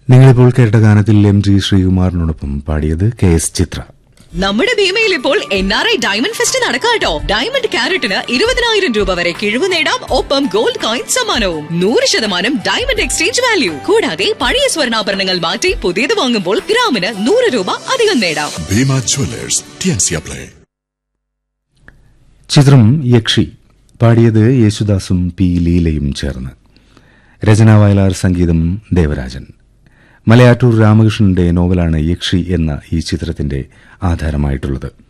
നിങ്ങളിപ്പോൾ കേട്ട ഗാനത്തിൽ M G ശ്രീകുമാറിനോടൊപ്പം പാടിയത് കെ എസ് ചിത്ര നമ്മുടെ ഭീമയിൽ ഇപ്പോൾ N R I diamond fest നടക്കാട്ടോ ഡയമണ്ട് ക്യാരറ്റിന് ഇരുപതിനായിരം രൂപ വരെ കിഴിവ് നേടാം ഒപ്പം ഗോൾഡ് കോയിൻ സമ്മാനവും നൂറ് ശതമാനം ഡയമണ്ട് എക്സ്ചേഞ്ച് വാല്യൂ കൂടാതെ പഴയ സ്വർണ്ണാഭരണങ്ങൾ മാറ്റി പുതിയത് വാങ്ങുമ്പോൾ ഗ്രാമിന് നൂറ് രൂപ അധികം നേടാം ഭീമ ജ്വല്ലേഴ്സ് ടിയൻസിയ പ്ലേ ചിത്രം യക്ഷി പാടിയത് യേശുദാസും പി ലീലയും ചേർന്ന് രചന വയലാർ സംഗീതം ദേവരാജൻ മലയാറ്റൂർ രാമകൃഷ്ണന്റെ നോവലാണ് യക്ഷി എന്ന ഈ ചിത്രത്തിന്റെ ആധാരമായിട്ടുള്ളത്